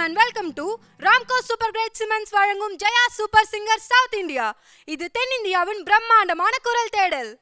and welcome to Ramco super great cements வழங்கும் Jaya super singer south India இது தென்னிந்தியாவின் பிரம்மாண்டமான குரல் தேடல்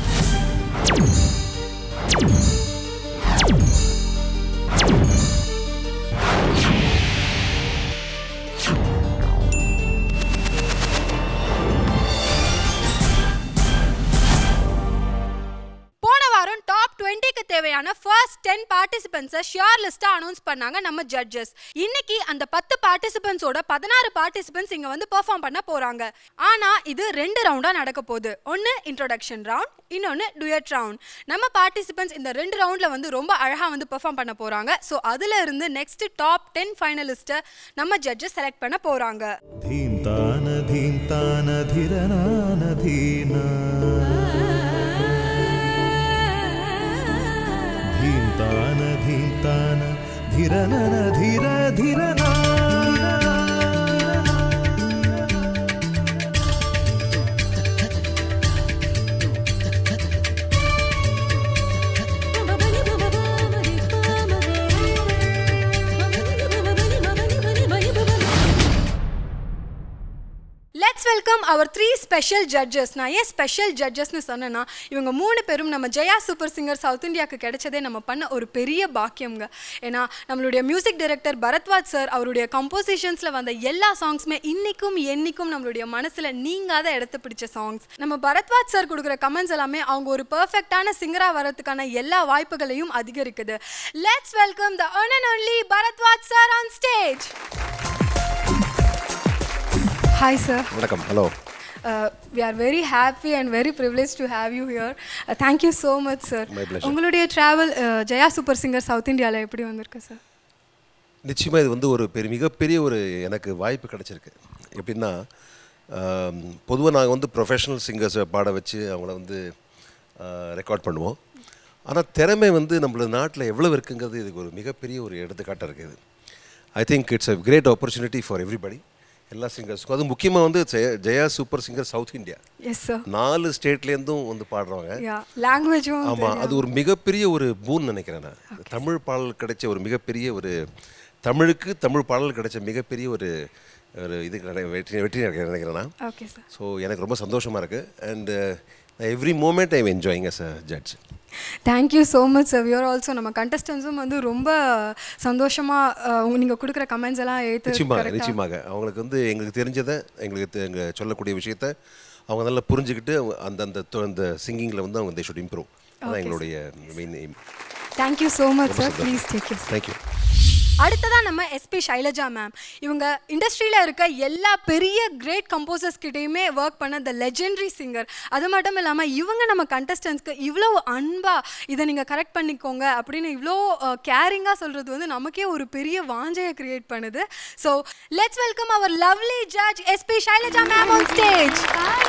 போன வாரம் டாப் டுவெண்ட்டிக்கு தேவையான ஃபர்ஸ்ட் டென் பார்ட்டிசிபென்ட்ஸை ஷியோர் லிஸ்ட்டாக அனௌன்ஸ் பண்ணாங்க நம்ம ஜட்ஜஸ் இன்னைக்கு அந்த பத்து பார்ட்டிசிபென்ட்ஸோட பதினாறு பார்ட்டிசிபென்ட்ஸ் இங்கே வந்து பெர்ஃபார்ம் பண்ண போகிறாங்க ஆனால் இது ரெண்டு ரவுண்டாக நடக்க போகுது ஒன்று இன்ட்ரோடக்ஷன் ரவுண்ட் இன்னொன்று டுயட் ரவுண்ட் நம்ம பார்ட்டிசிபென்ட்ஸ் இந்த ரெண்டு ரவுண்டில் வந்து ரொம்ப அழகாக வந்து பெர்ஃபார்ம் பண்ண போகிறாங்க ஸோ அதில் இருந்து நெக்ஸ்ட் டாப் டென் ஃபைனலிஸ்ட்டை நம்ம ஜட்ஜஸ் செலக்ட் பண்ண போகிறாங்க धीन्तान धीन्तान धिरनान धीना धीन्तान धीन्तान धिरनन धीर धीरना let's welcome our three special judges நான் ஏன் ஸ்பெஷல் ஜட்ஜஸ்னு சொன்னேன்னா இவங்க மூணு பேரும் நம்ம ஜெயா சூப்பர் சிங்கர் சவுத் இந்தியாவுக்கு கிடைச்சதே நம்ம பண்ண ஒரு பெரிய பாக்கியம்ங்க ஏன்னா நம்மளுடைய மியூசிக் டைரக்டர் பரத்வாஜ் சார் அவருடைய கம்போசிஷன்ஸில் வந்த எல்லா சாங்ஸுமே இன்னைக்கும் என்னைக்கும் நம்மளுடைய மனசில் நீங்காத இடத்த பிடிச்ச சாங்ஸ் நம்ம பரத்வாஜ் சார் கொடுக்குற கமெண்ட்ஸ் எல்லாமே அவங்க ஒரு பெர்ஃபெக்டான சிங்கராக வரதுக்கான எல்லா வாய்ப்புகளையும் அதிகரிக்குது let's welcome the one and only Bharadwaj sir on stage hi sir வணக்கம் hello Uh, we are very happy and very privileged to have you here. Uh, thank you so much, sir. My pleasure. உங்களுடைய travel Jaya super singer south இந்தியாவில் எப்படி வந்திருக்கு sir நிச்சயமாக இது வந்து ஒரு பெரிய மிகப்பெரிய ஒரு எனக்கு வாய்ப்பு கிடச்சிருக்கு எப்படின்னா பொதுவாக நாங்கள் வந்து ப்ரொஃபஷனல் சிங்கர்ஸை பாட வச்சு அவங்கள வந்து ரெக்கார்ட் பண்ணுவோம் ஆனால் திறமை வந்து நம்மள நாட்டில் எவ்வளோ இருக்குங்கிறது இதுக்கு ஒரு மிகப்பெரிய ஒரு எடுத்துக்காட்டாக இருக்குது I think it's a great opportunity for everybody எல்லா சிங்கர்ஸுக்கும் அது முக்கியமாக வந்து Jaya- Jaya super singer south India yes sir நாலு ஸ்டேட்லேருந்தும் வந்து பாடுறவங்க யா லாங்குவேஜும் ஆமாம் அது ஒரு மிகப்பெரிய ஒரு பூன் நினைக்கிறேன் நான் தமிழ் பாடல் கிடைச்ச ஒரு மிகப்பெரிய ஒரு தமிழுக்கு தமிழ் பாடல் கிடைச்ச மிகப்பெரிய ஒரு ஒரு இது கிடை- வெற்றி வெற்றி நினைக்கிறேன் நினைக்கிறேன் நான் ஓகே சார் ஸோ எனக்கு ரொம்ப சந்தோஷமாக இருக்குது and every moment I enjoying as a judge thank you so much sir viewer also நம்ம கண்டஸ்டன்ஸும் வந்து ரொம்ப சந்தோஷமாக நீங்கள் கொடுக்குற கமெண்ட்ஸ் எல்லாம் ஏற்று நிச்சயமாக நிச்சயமாக அவங்களுக்கு வந்து எங்களுக்கு தெரிஞ்சதை எங்களுக்கு தெ- எங்க சொல்லக்கூடிய விஷயத்த அவங்க நல்லா புரிஞ்சுக்கிட்டு அவங்க அந்த அந்த தொ- அந்த சிங்கிங்கில் வந்து அவங்க தே ஷுட் இம்ப்ரூவ் அதான் எங்களுடைய main aim thank you so much sir please take you thank you அடுத்ததா நம்ம எஸ்பி ஷைலஜா மேம் இவங்க இண்டஸ்ட்ரியில் இருக்க எல்லா பெரிய கிரேட் கம்போசர்ஸ் கிட்டேயுமே ஒர்க் பண்ண த லெஜெண்டரி சிங்கர் அது மட்டும் இல்லாமல் இவங்க நம்ம கண்டஸ்டன்ஸ்க்கு இவ்வளோ அன்பா இதை நீங்கள் கரெக்ட் பண்ணிக்கோங்க அப்படின்னு இவ்வளோ கேரிங்காக சொல்கிறது வந்து நமக்கே ஒரு பெரிய வாஞ்சையை கிரியேட் பண்ணுது so let's welcome our lovely judge SP Shailaja ma'am on stage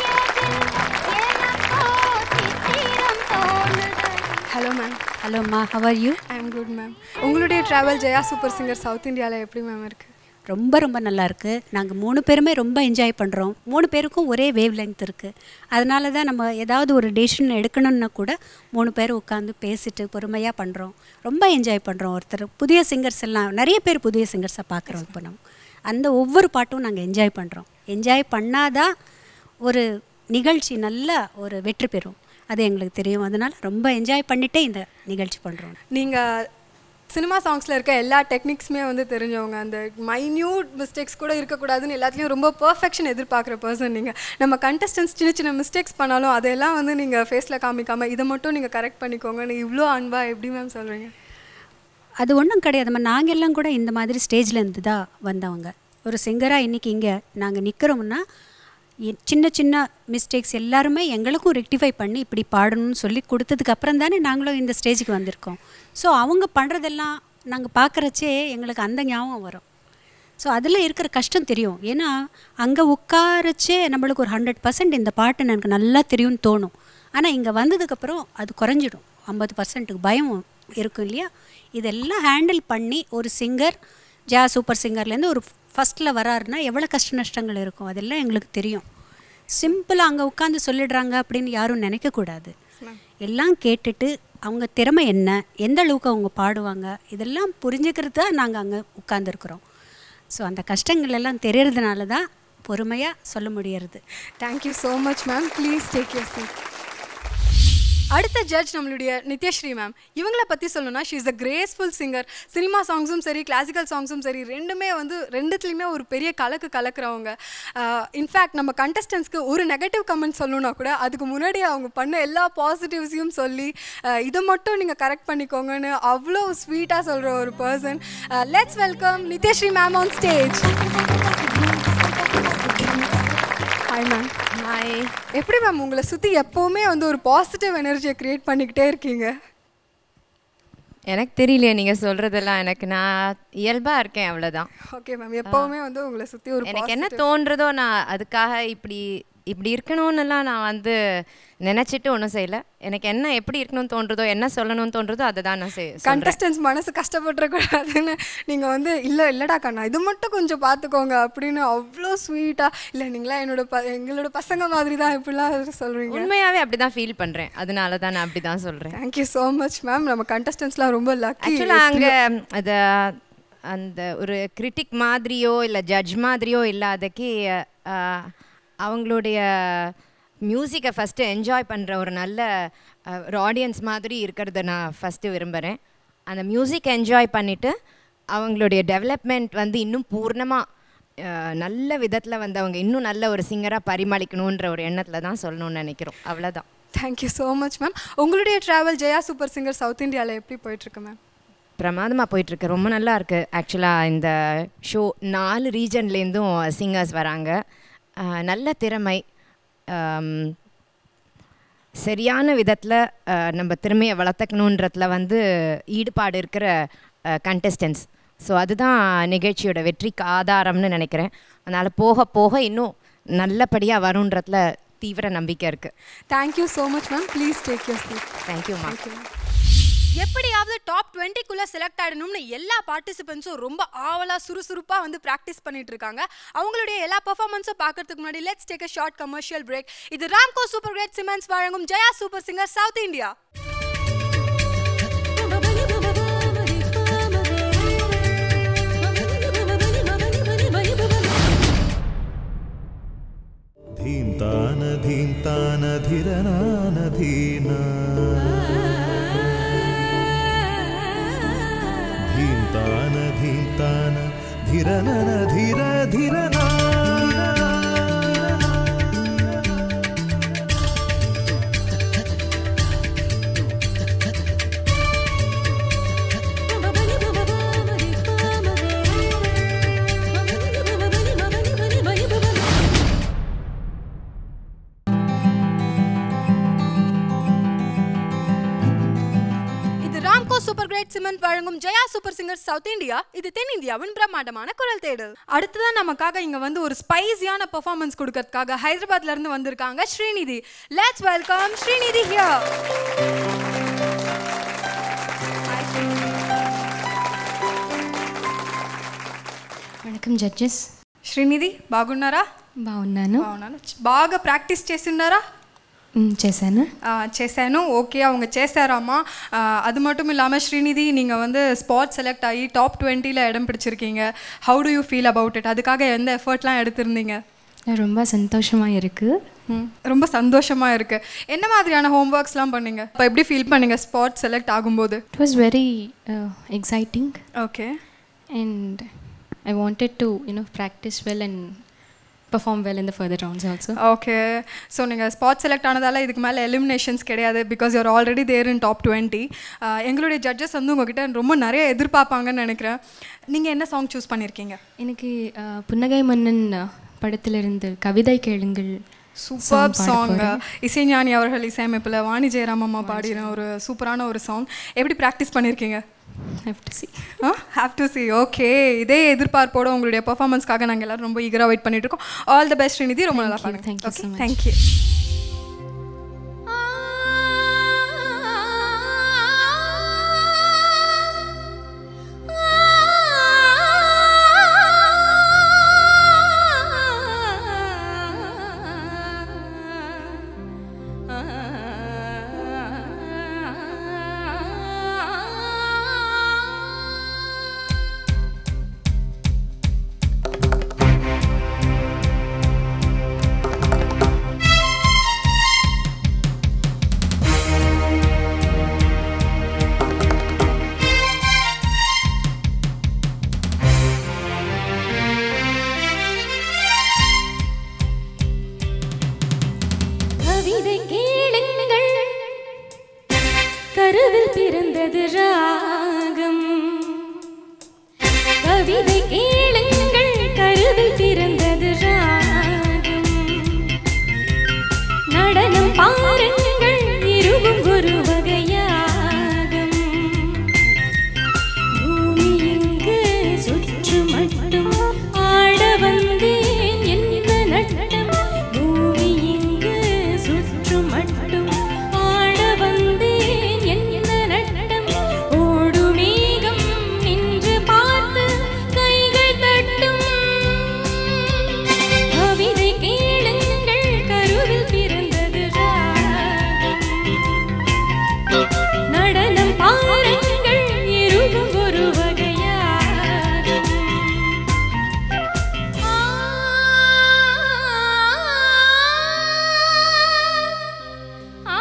hello ma'am ஹலோம்மா how are you I am good ma'am உங்களுடைய travel Jaya super singer south இந்தியாவில் எப்படி மேம் இருக்குது ரொம்ப ரொம்ப நல்லா இருக்கு நாங்கள் மூணு பேருமே ரொம்ப என்ஜாய் பண்ணுறோம் மூணு பேருக்கும் ஒரே வேவ் லென்த் இருக்குது அதனால தான் நம்ம ஏதாவது ஒரு டெசிஷன் எடுக்கணும்னா கூட மூணு பேர் உட்காந்து பேசிட்டு பொறுமையாக பண்ணுறோம் ரொம்ப என்ஜாய் பண்ணுறோம் ஒருத்தர் புதிய சிங்கர்ஸ் எல்லாம் நிறைய பேர் புதிய சிங்கர்ஸை பார்க்குறோம் இப்போ நம்ம அந்த ஒவ்வொரு பாட்டும் நாங்கள் என்ஜாய் பண்ணுறோம் என்ஜாய் பண்ணாதான் ஒரு நிகழ்ச்சி நல்ல ஒரு வெற்றி பெறும் அது எங்களுக்கு தெரியும் அதனால் ரொம்ப என்ஜாய் பண்ணிட்டே இந்த நிகழ்ச்சி பண்ணுறோம் நீங்கள் சினிமா சாங்ஸில் இருக்க எல்லா டெக்னிக்ஸுமே வந்து தெரிஞ்சவங்க அந்த மைன்யூட் மிஸ்டேக்ஸ் கூட இருக்கக்கூடாதுன்னு எல்லாத்துலேயும் ரொம்ப பர்ஃபெக்ஷன் எதிர்பார்க்குற பர்சன் நீங்கள் நம்ம கண்டஸ்டன்ஸ் சின்ன சின்ன மிஸ்டேக்ஸ் பண்ணாலும் அதெல்லாம் வந்து நீங்கள் ஃபேஸில் காமிக்காமல் இதை மட்டும் நீங்கள் கரெக்ட் பண்ணிக்கோங்கன்னு இவ்வளோ அன்பா எப்படி மேம் சொல்கிறீங்க அது ஒன்றும் கிடையாதும்மா நாங்கள் எல்லாம் கூட இந்த மாதிரி ஸ்டேஜில் இருந்து தான் வந்தவங்க ஒரு சிங்கராக இன்றைக்கி இங்கே நாங்கள் நிற்கிறோம்னா இ- சின்ன சின்ன மிஸ்டேக்ஸ் எல்லாருமே எங்களுக்கும் ரெக்டிஃபை பண்ணி இப்படி பாடணும்னு சொல்லி கொடுத்ததுக்கு அப்புறம் தானே நாங்களும் இந்த ஸ்டேஜுக்கு வந்திருக்கோம் ஸோ அவங்க பண்ணுறதெல்லாம் நாங்கள் பார்க்குறச்சே எங்களுக்கு அந்த ஞாபகம் வரும் ஸோ அதில் இருக்கிற கஷ்டம் தெரியும் ஏன்னா அங்கே உட்காரச்சே நம்மளுக்கு ஒரு ஹண்ட்ரட் பர்சன்ட் இந்த பாட்டு எனக்கு நல்லா தெரியும்னு தோணும் ஆனால் இங்கே வந்ததுக்கப்புறம் அது குறைஞ்சிடும் ஐம்பது பர்சன்ட்டுக்கு பயம் இருக்கும் இல்லையா இதெல்லாம் ஹேண்டில் பண்ணி ஒரு சிங்கர் ஜா சூப்பர் சிங்கர்லேருந்து ஒரு ஃபஸ்ட்டில் வராருன்னா எவ்வளோ கஷ்ட நஷ்டங்கள் இருக்கும் அதெல்லாம் எங்களுக்கு தெரியும் சிம்பிளாக அங்கே உட்காந்து சொல்லிடுறாங்க அப்படின்னு யாரும் நினைக்கக்கூடாது எல்லாம் கேட்டுட்டு அவங்க திறமை என்ன எந்த அளவுக்கு அவங்க பாடுவாங்க இதெல்லாம் புரிஞ்சுக்கிறது தான் நாங்கள் அங்கே உட்காந்துருக்குறோம் ஸோ அந்த கஷ்டங்கள் எல்லாம் தெரியறதுனால தான் பொறுமையாக சொல்ல முடியறது thank you so much ma'am please take your seat அடுத்த ஜட்ஜ் நம்மளுடைய நித்யஸ்ரீ மேம் இவங்கள பற்றி சொல்லணும்னா she is a graceful singer cinema சாங்ஸும் சரி கிளாசிக்கல் சாங்ஸும் சரி ரெண்டுமே வந்து ரெண்டுத்துலேயுமே ஒரு பெரிய கலக்கு கலக்குறவங்க இன்ஃபேக்ட் நம்ம கண்டஸ்டன்ஸ்க்கு ஒரு நெகட்டிவ் கமெண்ட் சொல்லணும்னா கூட அதுக்கு முன்னாடி அவங்க பண்ண எல்லா பாசிட்டிவ்ஸையும் சொல்லி அஹ், இதை மட்டும் நீங்கள் கரெக்ட் பண்ணிக்கோங்கன்னு அவ்வளோ ஸ்வீட்டாக சொல்கிற ஒரு person let's welcome Nithyasree ma'am on stage hi ma'am hi எப்படி மேம் உங்களை சுற்றி எப்போவுமே வந்து ஒரு பாசிட்டிவ் எனர்ஜியை க்ரியேட் பண்ணிக்கிட்டே இருக்கீங்க எனக்கு தெரியலையே நீங்கள் சொல்கிறதெல்லாம் எனக்கு நான் இயல்பாக இருக்கேன் அவ்வளோதான் ஓகே மேம் எப்போவுமே வந்து உங்களை சுற்றி ஒரு எனக்கு என்ன தோன்றதோ நான் அதுக்காக இப்படி இப்படி இருக்கணும்னுலாம் நான் வந்து நினச்சிட்டு ஒன்றும் செய்யல எனக்கு என்ன எப்படி இருக்கணும்னு தோன்றதோ என்ன சொல்லணும்னு தோன்றதோ அதை தான் நான் செய் சொல்றேன். கண்டஸ்டன்ஸ் மனசு கஷ்டப்பட்டுறக்கூடாதுன்னு நீங்கள் வந்து இல்லை இல்லைடா கண்ணா இது மட்டும் கொஞ்சம் பார்த்துக்கோங்க அப்படின்னு அவ்வளோ ஸ்வீட்டாக இல்லை நீங்களா என்னோட ப எங்களோட பசங்க மாதிரி தான் இப்படிலாம் சொல்கிறீங்க உண்மையாகவே அப்படி தான் ஃபீல் பண்ணுறேன் அதனால தான் நான் அப்படி தான் சொல்கிறேன் தேங்க்யூ ஸோ மச் மேம் நம்ம கண்டஸ்டன்ஸ்லாம் ரொம்ப லக்கி ஆக்சுவலாக அங்கே அது அந்த ஒரு கிரிட்டிக் மாதிரியோ இல்லை ஜட்ஜ் மாதிரியோ இல்லாதக்கு அஹ், அவங்களுடைய மியூசிக்கை ஃபஸ்ட்டு என்ஜாய் பண்ணுற ஒரு நல்ல அஹ், ஒரு ஆடியன்ஸ் மாதிரி இருக்கிறத நான் ஃபஸ்ட்டு விரும்புகிறேன் அந்த மியூசிக் என்ஜாய் பண்ணிவிட்டு அவங்களுடைய டெவலப்மெண்ட் வந்து இன்னும் பூர்ணமாக நல்ல விதத்தில் வந்து அவங்க இன்னும் நல்ல ஒரு சிங்கராக பரிமாளிக்கணுன்ற ஒரு எண்ணத்தில் தான் சொல்லணும்னு நினைக்கிறோம் அவ்வளோதான் தேங்க்யூ ஸோ மச் மேம் உங்களுடைய travel Jaya super singer south இந்தியாவில் எப்படி போயிட்டுருக்கு மேம் பிரமாதமாக போயிட்டுருக்கு ரொம்ப நல்லா இருக்குது ஆக்சுவலாக இந்த ஷோ நாலு ரீஜன்லேருந்தும் சிங்கர்ஸ் வராங்க அஹ், நல்ல திறமை ஆம், சரியான விதத்தில் நம்ம திறமையை வளர்த்துக்கணுன்றதுல வந்து ஈடுபாடு இருக்கிற கண்டஸ்டன்ஸ் ஸோ அதுதான் நிகழ்ச்சியோட வெற்றிக்கு ஆதாரம்னு நினைக்கிறேன் அதனால் போக போக இன்னும் நல்லபடியாக வருன்றதுல தீவிர நம்பிக்கை இருக்குது thank you so much ma'am please take your seat தேங்க்யூம்மா எப்படியாவது டாப் டுவெண்ட்டிக்குள்ளே செலக்ட் ஆகணும்னு எல்லா பார்ட்டிசிபென்ட்ஸும் ரொம்ப ஆவலாக சுறுசுறுப்பாக வந்து ப்ராக்டிஸ் பண்ணிட்டு இருக்காங்க அவங்களுடைய எல்லா பெர்ஃபார்மன்ஸும் பார்க்கறதுக்கு முன்னாடி let's take a short commercial break இது ராம்கோ சூப்பர் கிரேட் சிமெண்ட்ஸ் வழங்கும் Jaya super singer south India धीन्तान धीन्तान धिरनानधीना धीन्तान धीन्तान धिरनन धिर धिरना இது ராம்கோ சூப்பர் கிரேட் சிமெண்ட் வழங்கும் Jaya super singer south India இது தென்னிந்தியாவின் பிரம்மாண்டமான குரல் தேடல் அடுத்ததான் நமக்காக இங்க வந்து ஒரு ஸ்பைசியான பெர்ஃபார்மன்ஸ் கொடுக்கறதுக்காக ஹைதராபாத்ல இருந்து வந்திருக்காங்க Srinidhi let's welcome Srinidhi here వణకం జడ్జెస్ శ్రీనిధి బాగున్నారా బాగున్నాను బాగున్నాను బాగా ప్రాక్టీస్ చేస్తున్నారా మ్, చేశాను ஆ, చేశాను ஓகே அவங்க చేశాராமா ஆ, அது மட்டும் இல்லாமல் ஸ்ரீநிதி நீங்கள் வந்து ஸ்பாட் செலக்ட் ஆகி டாப் டுவெண்ட்டியில் இடம் பிடிச்சிருக்கீங்க how do you feel about it அதுக்காக எந்த எஃபர்ட்லாம் எடுத்திருந்தீங்க ரொம்ப சந்தோஷமாக இருக்குது ம், ரொம்ப சந்தோஷமாக இருக்குது என்ன மாதிரியான ஹோம்ஒர்க்ஸ்லாம் பண்ணீங்க இப்போ எப்படி ஃபீல் பண்ணீங்க ஸ்பாட் செலக்ட் ஆகும்போது it was very exciting okay and I wanted to you know practise well and perform well in the further rounds also okay so நீங்கள் ஸ்பாட் செலக்ட் ஆனதால இதுக்கு மேலே எலிமினேஷன்ஸ் கிடையாது because your already there in top twenty எங்களுடைய judges வந்து உங்ககிட்ட ரொம்ப நிறைய எதிர்பார்ப்பாங்கன்னு நினைக்கிறேன் நீங்கள் என்ன சாங் சூஸ் பண்ணியிருக்கீங்க எனக்கு uh, புன்னகை மன்னன் uh, படத்திலிருந்து கவிதை கேளுங்கள் சூப்பர் சாங் இசைஞானி அவர்கள் இசையமைப்பில் வாணி ஜெயராம் அம்மா பாடின ஒரு சூப்பரான ஒரு சாங் எப்படி ப்ராக்டிஸ் பண்ணியிருக்கீங்க have to see have to see okay இதே எதிர்பார்ப்போட உங்களுடைய பர்ஃபார்மன்ஸ்க்காக நாங்கள் எல்லாரும் ரொம்ப ஈகராக வெயிட் பண்ணிட்டு இருக்கோம் ஆல் த பெஸ்ட் ஸ்ரீநிதி ரொம்ப நல்லா Thank you, பண்ணுங்க thank you so much. Thank you ஆ பிறந்தது ராகம் கவிதை கேளுங்கள் கருவில் பிறந்தது ராகம் நடனம் பாருங்கள் இருவும் ஒரு வகையாகம் பூமி எங்கு சுற்று மட்டும் ஆட வந்தேன் என்ன நட்டம் பூமி எங்கு சுற்று மட்டும் ஆட வந்தேன் என்ன நட்டம் ஓடு மேகம் நின்று பார்த்து கைகள் தட்டும் கவிதை கேளுங்கள் கருவில் பிறந்தது ராகம் நடனம் பாருங்கள் இருவும் ஒரு வகையாகும் ஆ, ஆ,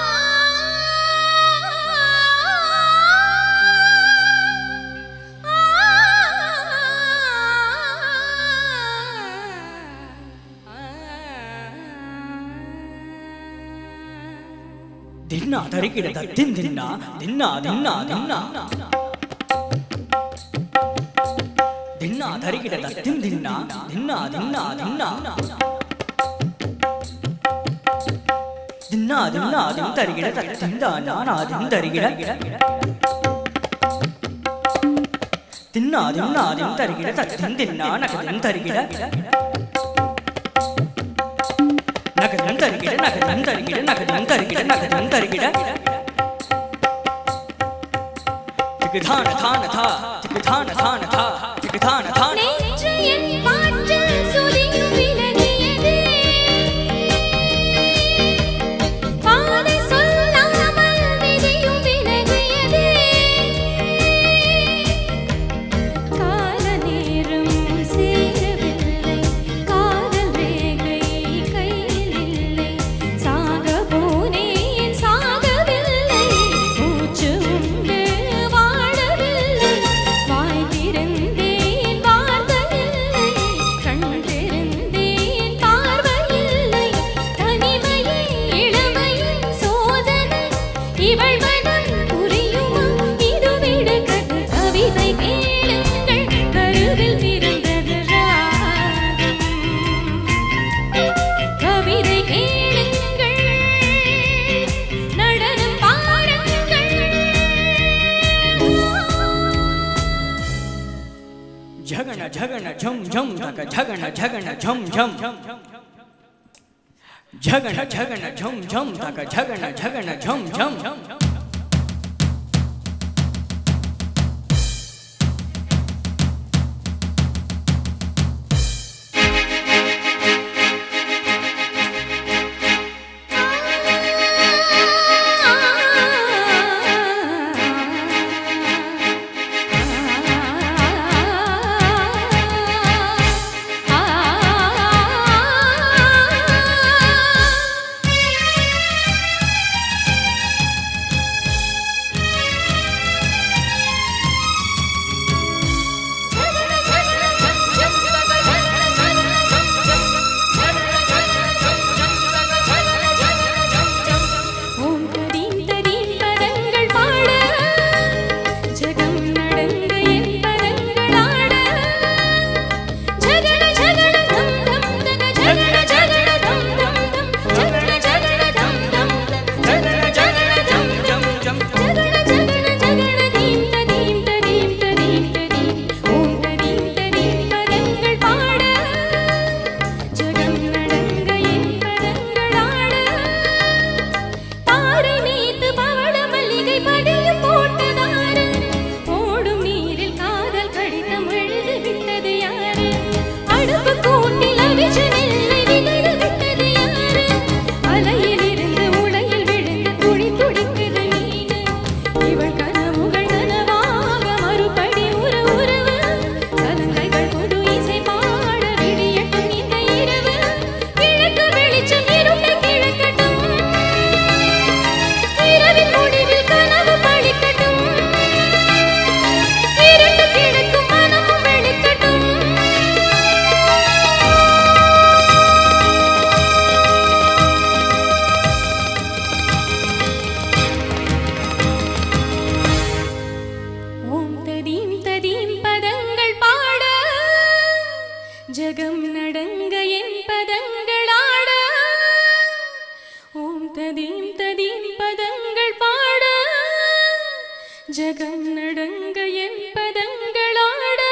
ದಿನ್ನ ತರಿಗಿಡ ದಿನ್ ದಿನ್ನ ದಿನ್ನ ದಿನ್ನ ದಿನ್ನ ದಿನ್ನ ತರಿಗಿಡ ದಿನ್ ದಿನ್ನ ದಿನ್ನ ದಿನ್ನ ದಿನ್ನ ದಿನ್ನ ದಿನ್ನ ದಿನ್ ತರಿಗಿಡ ದಿಂದ ನಾನಾ ದಿನ್ ತರಿಗಿಡ ದಿನ್ನ ದಿನ್ನ ದಿನ್ ತರಿಗಿಡ ದಿನ್ ದಿನ್ನ ನಕ ದಿನ್ ತರಿಗಿಡ ನಗದಂ ತರಿಗಿಡ ನಗದಂ ತರಿಗಿಡ ನಗದಂ ತರಿಗಿಡ ನಗದಂ ತರಿಗಿಡ திகுதான தான தா திகுதான தான தா திகுதான தான நேற்று என் பாட்டில் சுதியும் விலகியதே பாதை சொல்லாமல் விதியும் விலகியதே கால நேரம் சேரவில்லை காதல் ரேகை கையில் இல்லை சாக போனேன் சாகவில்லை மூச்சு உண்டு வாழவில்லை வாய் திறந்தேன் வார்த்தையில்லை கண் திறந்தேன் பார்வையில்லை தனிமையை இளமையின் சோதனை இவள் மனம் புரியுமா இது விடுகதை கவிதை கேளுங்கள் கருவில் பிறந்தது ராகம் கவிதை கேளுங்கள் நடனம் பாருங்கள் ஜகன ஜகன ஜம் ஜம் தக ஜகன ஜகன ஜம் ஜம் ஜகன ஜகன ஜம் ஜம் தக ஜகன ஜகன ஜம் ஜம் ஆ ஜகம் நடங்க என் பதங்களாட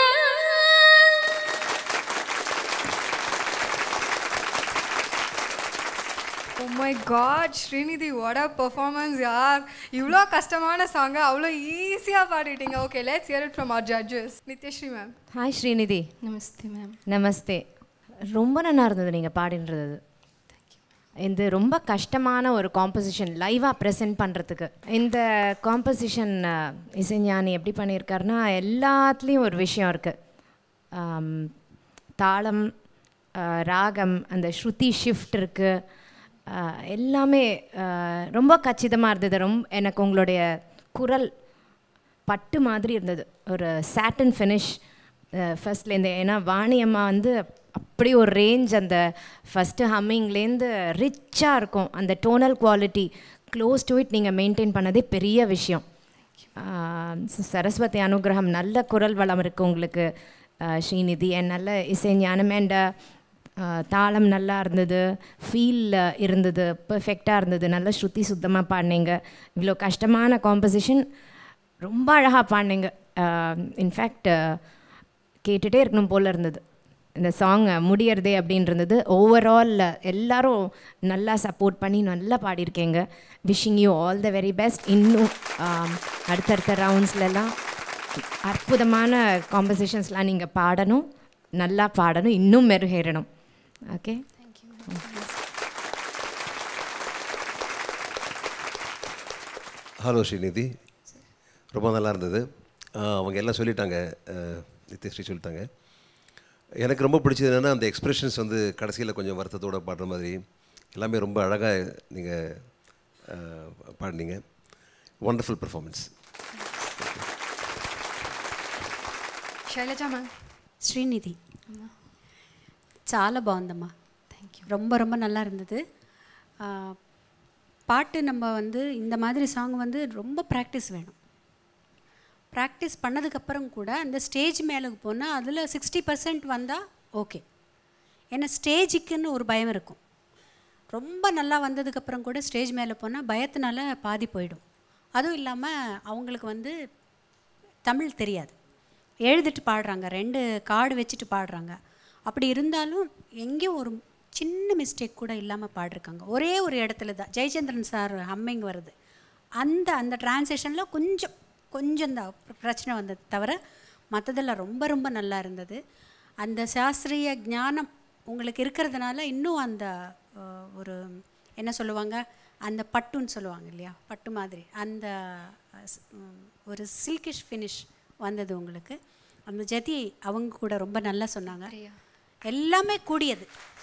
oh my god Srinidhi what a performance யார் இவ்வளோ கஷ்டமான சாங்கை அவ்வளோ ஈஸியாக பாடிட்டீங்க okay let's hear it from our judges Nithyasree ma'am hi Srinidhi நமஸ்தே மேம் நமஸ்தே ரொம்ப நல்லா இருந்தது நீங்கள் பாடின்றது இது ரொம்ப கஷ்டமான ஒரு காம்போசிஷன் லைவாக ப்ரெசென்ட் பண்ணுறதுக்கு இந்த காம்போசிஷன் இசைஞானி எப்படி பண்ணியிருக்காருன்னா எல்லாத்துலேயும் ஒரு விஷயம் இருக்குது தாளம் அஹ், ராகம் அந்த ஸ்ருதி ஷிஃப்ட் இருக்குது எல்லாமே அஹ், ரொம்ப கச்சிதமாக இருந்தது ரொம்ப எனக்கு உங்களுடைய குரல் பட்டு மாதிரி இருந்தது ஒரு சாட்டன் ஃபினிஷ் ஃபர்ஸ்ட்லேருந்து ஏன்னா வாணி அம்மா வந்து அப்படி ஒரு ரேஞ்ச் அந்த ஃபஸ்ட்டு ஹம்மிங்லேருந்து ரிச்சாக இருக்கும் அந்த tonal quality close to it நீங்கள் மெயின்டைன் பண்ணதே பெரிய விஷயம் ஆஹ் ச- சரஸ்வதி அனுகிரகம் நல்ல குரல் வளம் இருக்குது உங்களுக்கு ஆஹ் ஸ்ரீநிதி and நல்ல இசை ஞானம் அண்ட் தாளம் நல்லா இருந்தது ஃபீல் இருந்தது பெர்ஃபெக்டாக இருந்தது நல்ல ஸ்ருதி சுத்தமாக பாடினீங்க இவ்வளோ கஷ்டமான காம்போசிஷன் ரொம்ப அழகாக பாடினீங்க இன்ஃபேக்ட் கேட்டுகிட்டே இருக்கணும் போல் இருந்தது இந்த சாங் முடியறதே அப்படின்னு இருந்தது ஓவரால் எல்லாரும் நல்லா சப்போர்ட் பண்ணி நல்லா பாடியிருக்கீங்க wishing you all the very best இன்னும் ஆம், அடுத்தடுத்த ரவுண்ட்ஸ்லலாம் அற்புதமான காம்பசிஷன்ஸ்லாம் நீங்கள் பாடணும் நல்லா பாடணும் இன்னும் மெருகேறணும் ஓகே ஹலோ ஸ்ரீநிதி ரொம்ப நல்லா இருந்தது ஆஹ் அவங்க எல்லாம் சொல்லிட்டாங்க ஆஹ் நித்யஸ்ரீ சொல்லிட்டாங்க எனக்கு ரொம்ப பிடிச்சது என்னென்னா அந்த எக்ஸ்பிரஷன்ஸ் வந்து கடைசியில் கொஞ்சம் வருத்தத்தோட பாடுற மாதிரி எல்லாமே ரொம்ப அழகாக நீங்கள் பாடினீங்க wonderful performance Shailaja ma'am Srinidhi చాలా బాగుందమ్మా ரொம்ப ரொம்ப நல்லா இருந்தது ஆ, பாட்டு நம்ம வந்து இந்த மாதிரி சாங் வந்து ரொம்ப ப்ராக்டிஸ் வேணும் ப்ராக்டிஸ் பண்ணதுக்கப்புறம் கூட அந்த ஸ்டேஜ் மேலே போனால் அதில் சிக்ஸ்டி பர்சன்ட் வந்தால் ஓகே ஏன்னா ஸ்டேஜுக்குன்னு ஒரு பயம் இருக்கும் ரொம்ப நல்லா வந்ததுக்கப்புறம் கூட ஸ்டேஜ் மேலே போனால் பயத்தினால பாதி போயிடும் அதுவும் இல்லாமல் அவங்களுக்கு வந்து தமிழ் தெரியாது எழுதிட்டு பாடுறாங்க ரெண்டு கார்டு வச்சுட்டு பாடுறாங்க அப்படி இருந்தாலும் எங்கேயும் ஒரு சின்ன மிஸ்டேக் கூட இல்லாமல் பாடிருக்காங்க ஒரே ஒரு இடத்துல தான் ஜெயச்சந்திரன் சார் ஹம்மிங் வருது அந்த அந்த டிரான்சேஷனில் கொஞ்சம் கொஞ்சம் தான் பிரச்சனை வந்தது தவிர மற்றதெல்லாம் ரொம்ப ரொம்ப நல்லா இருந்தது அந்த சாஸ்திரிய ஞானம் உங்களுக்கு இருக்கிறதுனால இன்னும் அந்த அஹ், ஒரு என்ன சொல்லுவாங்க அந்த பட்டுன்னு சொல்லுவாங்க இல்லையா பட்டு மாதிரி அந்த அஹ், ஸ்- உம், ஒரு சில்கிஷ் ஃபினிஷ் வந்தது உங்களுக்கு அந்த ஜதி அவங்க கூட ரொம்ப நல்லா சொன்னாங்க எல்லாமே கூடியது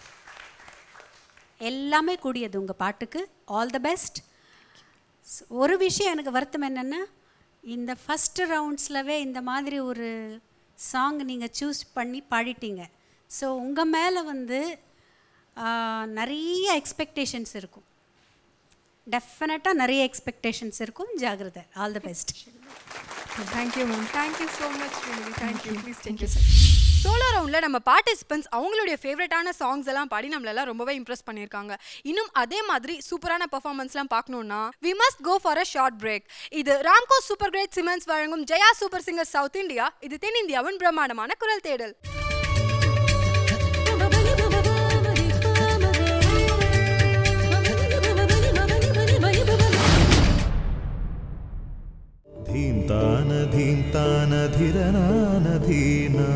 எல்லாமே கூடியது உங்கள் பாட்டுக்கு ஆல் த பெஸ்ட் ஒரு விஷயம் எனக்கு வருத்தம் என்னென்னா இந்த ஃபஸ்ட்டு ரவுண்ட்ஸ்லவே இந்த மாதிரி ஒரு சாங் நீங்கள் சூஸ் பண்ணி பாடிட்டீங்க ஸோ உங்கள் மேலே வந்து ஆ, நிறைய எக்ஸ்பெக்டேஷன்ஸ் இருக்கும் டெஃபினட்டாக நிறைய எக்ஸ்பெக்டேஷன்ஸ் இருக்கும் ஜாகிரதை all the best thank you ma'am thank you so much Srinidhi thank you please thank you solo ரவுண்டில் நம்ம பார்ட்டிசிபென்ட்ஸ் அவங்களுடைய ஃபேவரட்டான சாங்ஸ் எல்லாம் பாடி நம்மளெல்லாம் ரொம்பவே இம்ப்ரெஸ் பண்ணியிருக்காங்க இன்னும் அதே மாதிரி சூப்பரான பெர்ஃபார்மன்ஸ்லாம் பார்க்கணுன்னா we must go for a short break இது ராம்கோ சூப்பர் கிரேட் சிமெண்ட்ஸ் வழங்கும் Jaya super singer south India இது தென்னிந்தியாவின் பிரம்மாண்டமான குரல் தேடல் धीन्तान धीन्तान धिरनान धीना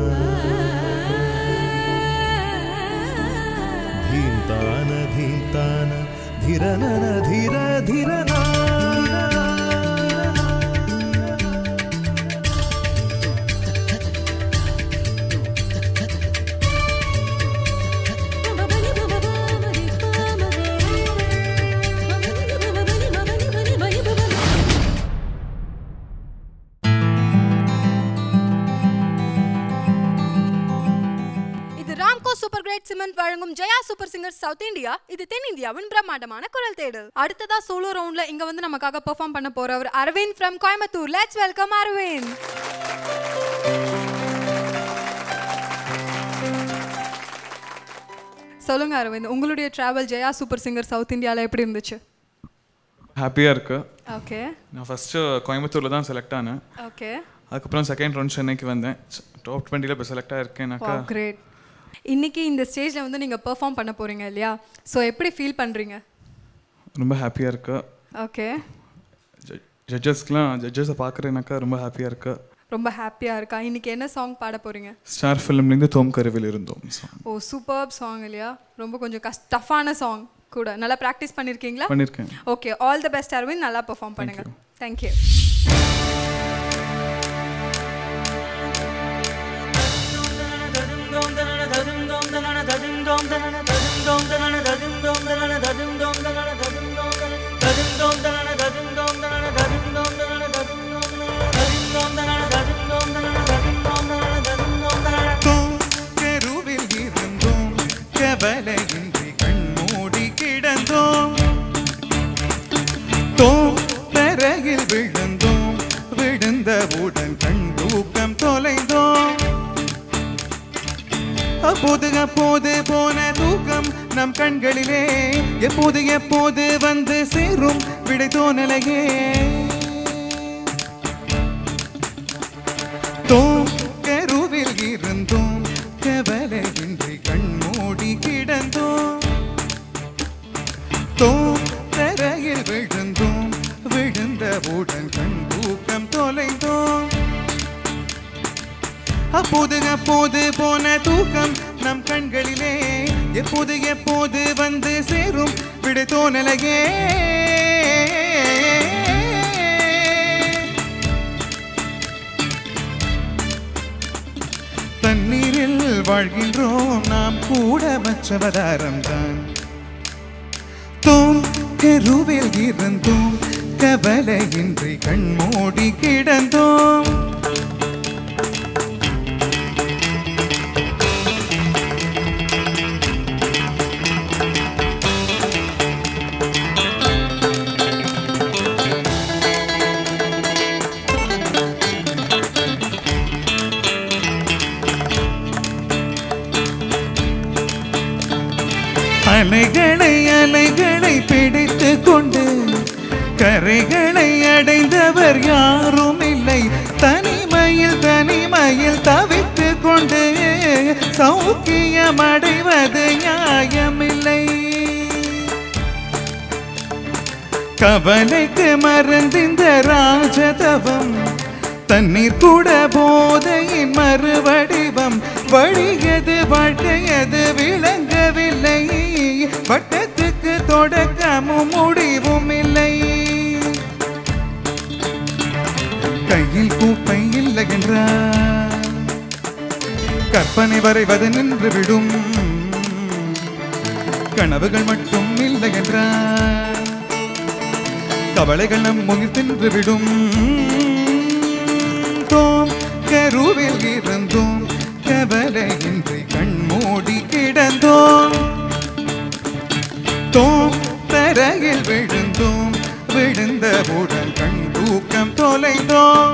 धीन्तान धीन्तान धिरनन धिर धिरना இது ராம்கோ சூப்பர் கிரேட் சிமெண்ட் வழங்கும் Jaya super singer south India இது தென்னிந்தியாவின் பிரம்மாண்டமான குரல் தேடல் அடுத்ததா சோலோ ரவுண்ட்ல இங்க வந்து நமக்காக பெர்ஃபார்ம் பண்ண போறவர் Aravind from Coimbatore let's welcome Aravind சொல்லுங்க அரவிந்த் உங்களுடைய travel Jaya super singer South இந்தியால எப்படி இருந்துச்சு ஹாப்பியாக இருக்கு ஓகே நான் ஃபஸ்ட்டு கோயம்புத்தூரில் தான் செலக்ட் ஆனேன் ஓகே அதுக்கப்புறம் செகண்ட் ரவுண்ட் சென்னைக்கு வந்தேன் டாப் டுவெண்ட்டியில் இப்போ செலக்ட் ஆயிருக்கேனாக்கா கிரேட் இன்னைக்கு இந்த ஸ்டேஜில் வந்து நீங்கள் பெர்ஃபார்ம் பண்ண போகிறீங்க இல்லையா ஸோ எப்படி ஃபீல் பண்ணுறீங்க ரொம்ப ஹாப்பியாக இருக்கு ஓகே ஜட்ஜஸ்க்கெலாம் ஜட்ஜஸை பார்க்குறேனாக்கா ரொம்ப ஹாப்பியாக இருக்கு ரொம்ப ஹாப்பியாக இருக்கா இன்னைக்கு என்ன சாங் பாட போகிறீங்க ஸ்டார் ஃபிலிம்லேருந்து தோம் கருவில் இருந்தோம் song. ஓ சூப்பர் சாங் இல்லையா ரொம்ப கொஞ்சம் கஷ் டஃப்பான சாங் கூட நல்லா ப்ராக்டிஸ் பண்ணியிருக்கீங்களா பண்ணியிருக்கேன் okay all the best Aravind நல்லா பெர்ஃபார்ம் பண்ணுங்க தேங்க்யூ தெருவில் இருந்தோம் கவலையின்றி கண்மூடி கிடந்தோம் தோம் தரையில் விழுந்தோம் விழுந்தவுடன் கண் தூக்கம் தொலைந்தோம் அப்போது அப்போது போன தூக்கம் நம் கண்களிலே எப்போது எப்போது வந்து சேரும் விடை தோணலையே தோம் கருவில் இருந்தோம் கவலையின்றி கண்மூடி கிடந்தோம் தோம் தரையில் விழுந்தோம் விழுந்தவுடன் கண் தூக்கம் தொலைந்தோம் அப்போது அப்போது போன தூக்கம் நம் கண்களிலே எப்போது எப்போது வந்து சேரும் விடை தோணலையே தண்ணீரில் வாழ்கின்றோம் நாம் கூட மற்றவதாரம் தான் தோம் கருவில் இருந்தோம் கவலையின்றி கண்மூடி கிடந்தோம் அலைகளை அலைகளை பிடித்து கொண்டு கரைகளை அடைந்தவர் யாரும் இல்லை தனிமையில் தனிமையில் தவித்து கொண்டு சௌக்கியம் அடைவது நியாயமில்லை கவலைக்கு மறந்திந்த ராஜதவம் தண்ணீர் கூட போதையின் மறுவடிவம் வழியது வாழ்க்கையது விளங்கவில்லை வட்டத்துக்கு தொடக்கமும் முடிவும் இல்லை கையில் கூப்பை இல்லை என்றார் கற்பனை வரைவது நின்றுவிடும் கனவுகள் மட்டும் இல்லை என்றார் கவலைகள் நம் முகில் தின்றுவிடும் தோம் கருவில் இருந்தோம் கவலையின்றி கண்மூடி கிடந்தோம் தோம் தரையில் விழுந்தோம் விழுந்தவுடன் கண் தூக்கம் தொலைந்தோம்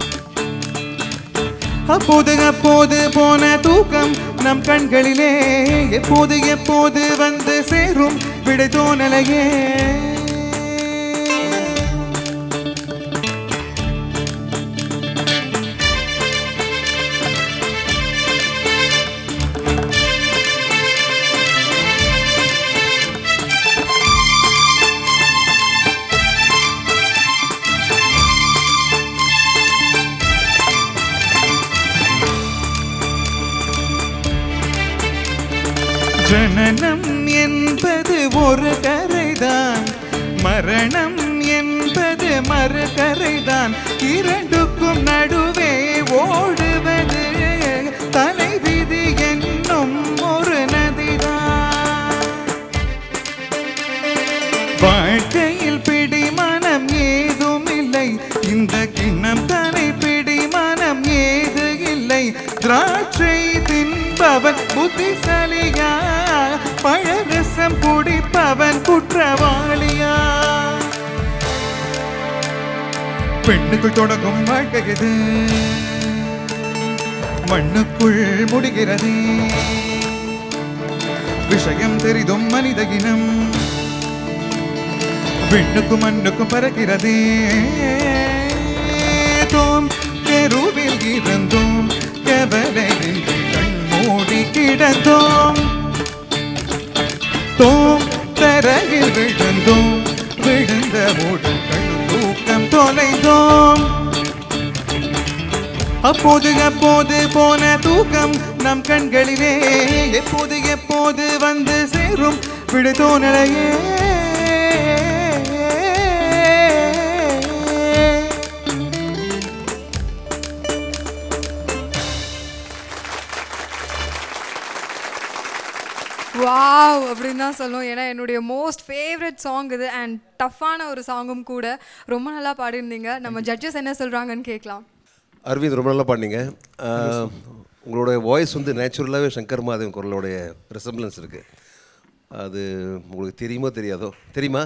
அப்போது அப்போது போன தூக்கம் நம் கண்களிலே எப்போது எப்போது வந்து சேரும் விடை தோணலையே ஜனனம் என்பது ஒரு கரைதான் மரணம் என்பது மறு கரைதான் இரண்டுக்கும் நடுவே ஓடுவது தலைவிதி என்னும் ஒரு நதிதான் வாழ்க்கையில் பிடிமனம் ஏதும் இல்லை இந்த கிண்ணம் தனை பிடிமனம் ஏது இல்லை திராட்சை தின்பவன் புத்திசாலியா பழரசம் குடிப்பவன் குற்றவாளியா பெண்ணுக்குள் தொடங்கும் வாழ்க்கை இது மண்ணுக்குள் முடிகிறது விஷயம் தெரிதும் மனித இனம் விண்ணுக்கும் மண்ணுக்கும் பறக்கிறதே தோம் தெருவில் இருந்தோம் கவலையின்றி கண் மூடி கிடந்தோம் தோம் தரையில் விழுந்தோம் விழுந்த மூடும் கண் தூக்கம் தொலைந்தோம் அப்போது அப்போது போன தூக்கம் நம் கண்களிலே எப்போது எப்போது வந்து சேரும் விடுதோனலையே வாவ் அப்படின்னு தான் சொல்லுவோம் ஏன்னா என்னுடைய மோஸ்ட் ஃபேவரட் சாங் இது அண்ட் டஃப்பான ஒரு சாங்கும் கூட ரொம்ப நல்லா பாடியிருந்தீங்க நம்ம ஜட்ஜஸ் என்ன சொல்கிறாங்கன்னு கேட்கலாம் அரவிந்த் ரொம்ப நல்லா பாடினீங்க ஆஹ், உங்களோட வாய்ஸ் வந்து நேச்சுரலாகவே சங்கர் மாதவன் குரலோடைய ரெசம்பிளன்ஸ் இருக்குது அது உங்களுக்கு தெரியுமோ தெரியாதோ தெரியுமா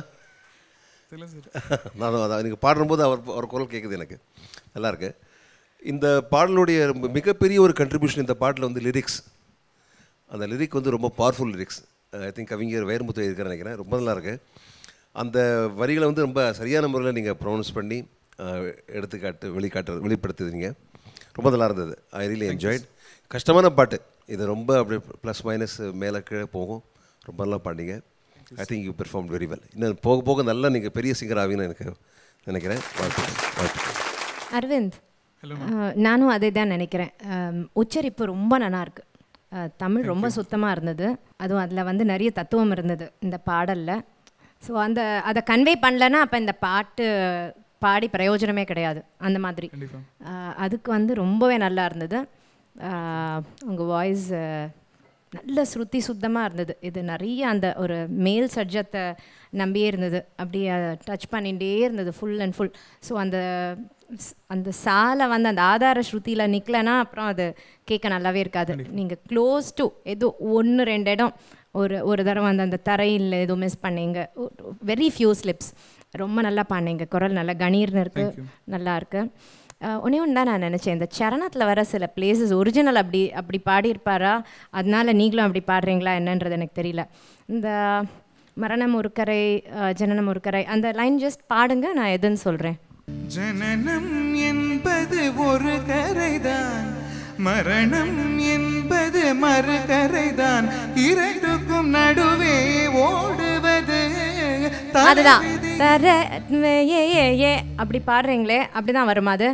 நான் அதான் எனக்கு பாடும்போது அவர் அவர் குரல் கேட்குது எனக்கு நல்லா இருக்கு இந்த பாடலுடைய ரொம்ப மிகப்பெரிய ஒரு கண்ட்ரிபியூஷன் இந்த பாட்டில் வந்து லிரிக்ஸ் அந்த லிரிக் வந்து ரொம்ப பவர்ஃபுல் லிரிக்ஸ் ஐ திங்க் கவிஞர் வைரமுத்து இருக்கிற நினைக்கிறேன் ரொம்ப நல்லா இருக்கு அந்த வரிகளை வந்து ரொம்ப சரியான முறையில் நீங்கள் ப்ரொனவுன்ஸ் பண்ணி அஹ், எடுத்துக்காட்டு வெளிக்காட்டு வெளிப்படுத்துறீங்க ரொம்ப நல்லா இருந்தது ஐ ரியலி என்ஜாய்ட் கஷ்டமான பாட்டு இது ரொம்ப அப்படி ப்ளஸ் மைனஸ் மேலே கீழே போகும் ரொம்ப நல்லா பாடிங்க I think you perform very well இன்னும் போக போக நல்லா நீங்கள் பெரிய சிங்கர் ஆவீங்கன்னு எனக்கு நினைக்கிறேன் வாழ்த்துக்கள் வாழ்த்துக்கள் அரவிந்த் அஹ், நானும் அதே தான் நினைக்கிறேன் அம், உச்சரிப்பு ரொம்ப நல்லா இருக்கு அஹ், தமிழ் ரொம்ப சுத்தமாக இருந்தது அதுவும் அதில் வந்து நிறைய தத்துவம் இருந்தது இந்த பாடலில் ஸோ அந்த அதை கன்வே பண்ணலன்னா அப்போ இந்த பாட்டு பாடி பிரயோஜனமே கிடையாது அந்த மாதிரி அஹ், அதுக்கு வந்து ரொம்பவே நல்லா இருந்தது உங்கள் வாய்ஸ் நல்ல ஸ்ருதி சுத்தமாக இருந்தது இது நிறைய அந்த ஒரு மேல் சர்ஜத்தை நம்பியே இருந்தது அப்படியே டச் பண்ணிகிட்டே இருந்தது ஃபுல் அண்ட் ஃபுல் ஸோ அந்த ஸ்- அந்த சாலை வந்து அந்த ஆதார ஸ்ருதியில் நிற்கலனா அப்புறம் அது கேட்க நல்லாவே இருக்காது நீங்கள் க்ளோஸ் டு ஏதோ ஒன்று ரெண்டு இடம் ஒரு ஒரு தடவை அந்த அந்த தரையில் ஏதோ மிஸ் பண்ணீங்க வெரி ஃபியூ ஸ்லிப்ஸ் ரொம்ப நல்லா பண்ணீங்க குரல் நல்லா கணீர்னு இருக்கு நல்லா இருக்கு அஹ், ஒண்ணே ஒன்று தான் நான் நினச்சேன் இந்த சரணத்தில் வர சில பிளேசஸ் ஒரிஜினல் அப்படி அப்படி பாடியிருப்பாரா அதனால நீங்களும் அப்படி பாடுறீங்களா என்னன்றது எனக்கு தெரியல இந்த மரணம் ஒரு கரை அஹ், ஜனனம் ஒரு கரை அந்த லைன் ஜஸ்ட் பாடுங்க நான் எதுன்னு சொல்கிறேன் ஜனனம் என்பது ஒரு கரைதான் மரணம் என்பது மறுகரைதான் இரண்டுக்கும் நடுவே ஓடுவது அதுதான் தர ஏ ஏ ஏ அப்படி பாடுறீங்களே அப்படிதான் வருமா அது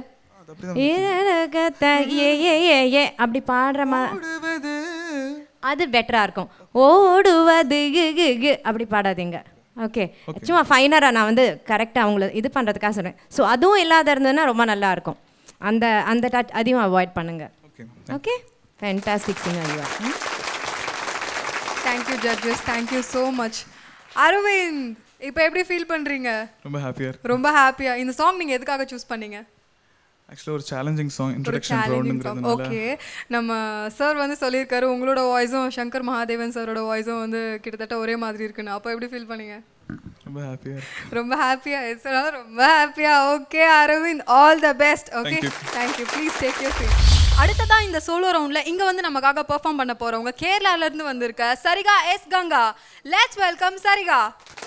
ஏகத்த ஏ ஏ ஏ ஏ அப்படி பாடுற மா ஓடுவது அது பெட்டரா இருக்கும் ஓடுவது கு கு கு அப்படி பாடாதீங்க ஓகே சும்மா ஃபைனராக நான் வந்து கரெக்டாக அவங்கள இது பண்ணுறதுக்காக சொன்னேன் ஸோ அதுவும் இல்லாத இருந்ததுன்னா ரொம்ப நல்லா இருக்கும் அந்த அந்த டச் அதையும் அவாய்ட் பண்ணுங்க okay fantastic singer you thank you judges thank you so much Aravind இப்போ எப்படி ஃபீல் பண்ணுறீங்க ரொம்ப ஹாப்பியாக இருக்கு ரொம்ப ஹாப்பியா இந்த சாங் நீங்கள் எதுக்காக சூஸ் பண்ணீங்க ஆக்சுவலாக ஒரு சேலஞ்சிங் சாங் ஒரு இன்ட்ரடக்ஷன் சேலஞ்சிங் சாங் ரவுண்டுங்கிறதுனால ஓகே நம்ம சார் வந்து சொல்லியிருக்காரு உங்களோட வாய்ஸும் சங்கர் மகாதேவன் சாரோட வாய்ஸும் வந்து கிட்டத்தட்ட ஒரே மாதிரி இருக்குன்னு அப்போ எப்படி ஃபீல் பண்ணீங்க ரொம்ப ஹாப்பியாக இருக்கு ரொம்ப ஹாப்பியா சொன்னால ரொம்ப ஹாப்பியா okay Aravind all the best okay Thank you. Thank you please take you seat அடுத்ததா இந்த சோலோ ரவுண்ட்ல இங்க வந்து நமக்காக பெர்ஃபார்ம் பண்ண போறவங்க கேரளால இருந்து வந்திருக்க Sarika S Ganga let's welcome Sarika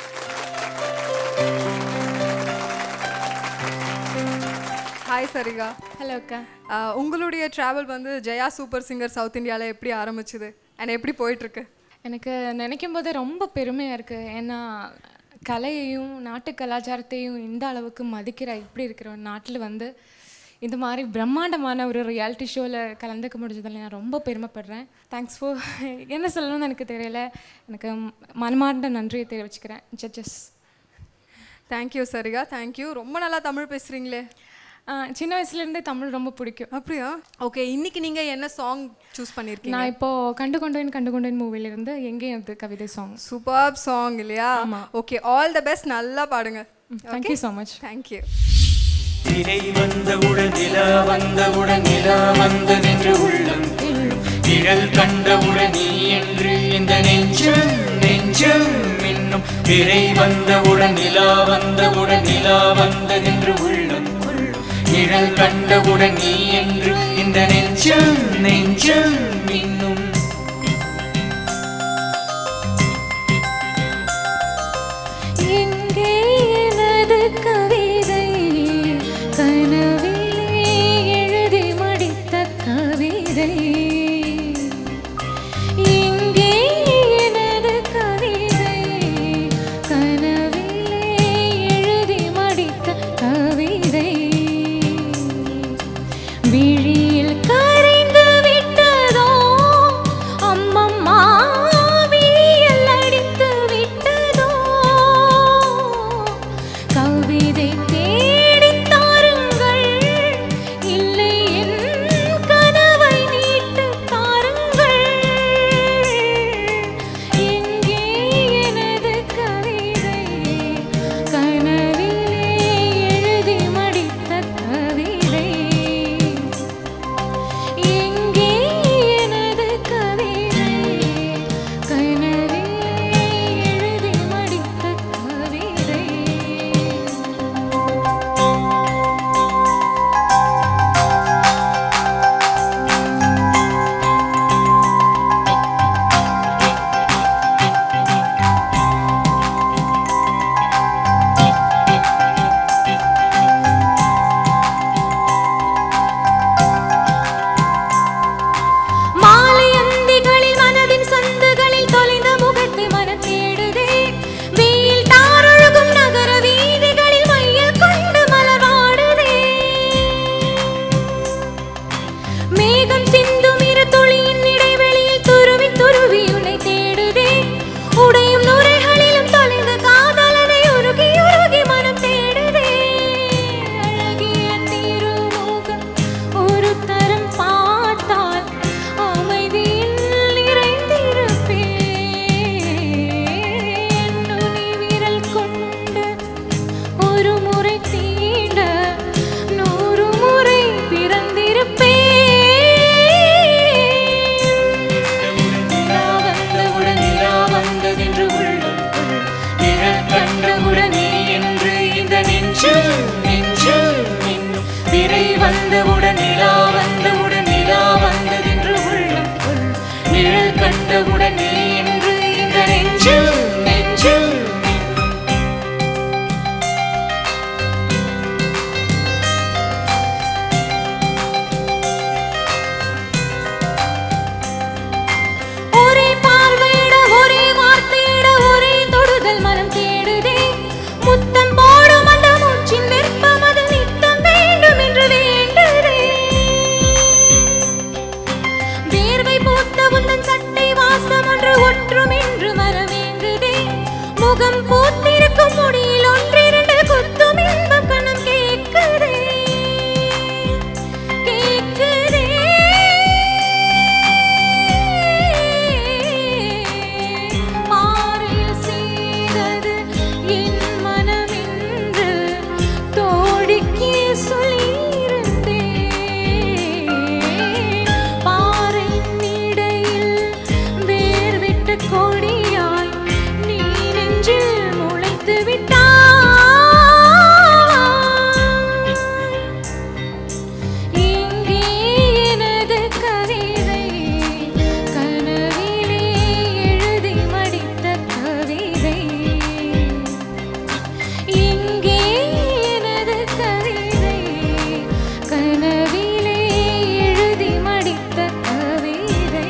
hi Sarika hello அக்கா ஆஹ் உங்களுடைய டிராவல் வந்து ஜெயா சூப்பர் சிங்கர் சவுத் இந்தியாவில் எப்படி ஆரம்பிச்சுது அண்ட் எப்படி போயிட்டு இருக்கு எனக்கு நினைக்கும் போதே ரொம்ப பெருமையாக இருக்குது ஏன்னா கலையையும் நாட்டு கலாச்சாரத்தையும் இந்த அளவுக்கு மதிக்கிற இப்படி இருக்கிற ஒரு நாட்டில் வந்து இந்த மாதிரி பிரம்மாண்டமான ஒரு ரியாலிட்டி ஷோவில் கலந்துக்க முடிஞ்சதில் நான் ரொம்ப பெருமைப்படுறேன் தேங்க்ஸ் ஃபார் என்ன சொல்லணும்னு எனக்கு தெரியல எனக்கு மனமார்ந்த நன்றியை தெரிவிச்சுக்கிறேன் ஜட்ஜஸ் தேங்க்யூ சரிகா தேங்க்யூ ரொம்ப நல்லா தமிழ் பேசுறீங்களே சின்ன வயசுலேருந்தே தமிழ் ரொம்ப பிடிக்கும் அப்படியா ஓகே இன்னைக்கு நீங்க என்ன சாங் சூஸ் பண்ணிருக்கீங்க நான் இப்போ கண்டு கொண்டேன் கண்டு கொண்டேன் மூவிலிருந்து எங்கேயும் அது கவிதை சாங் சூப்பர் சாங் இல்லையா ஓகே ஆல் த பெஸ்ட் நல்லா பாடுங்க தேங்க்யூ ஸோ மச் தேங்க்யூ திரை வந்தவுடன் நிலா வந்தவுடன் நிலா வந்ததென்று உள்ளம் கொள்ளும் நிழல் கண்டவுடன் நீ என்று இந்த நெஞ்சம் நெஞ்சம் இன்னும் திரை வந்தவுடன் நிலா வந்தவுடன் நிலா வந்ததென்று உள்ளம் கொள்ளும் நிழல் கண்டவுடன் நீ என்று இந்த நெஞ்சம் நெஞ்சம் இன்னும் எங்கே முகம் பூத்திருக்கும் முடியில் ஒன்றிரண்டு குத்தும் இன்பம் கணம் கேட்குதே கேட்குதே மாறில் செய்தது என் மனமென்று தோழிக்கு சொல்லியிருந்தேன் பாறையின் இடையில் வேர் விட்ட கொடியாய் நீ நெஞ்சில் முளைத்து விட்டாய் இங்கே எனது கவிதை கனவிலே எழுதி மடித்த கவிதை இங்கே எனது கவிதை கனவிலே எழுதி மடித்த கவிதை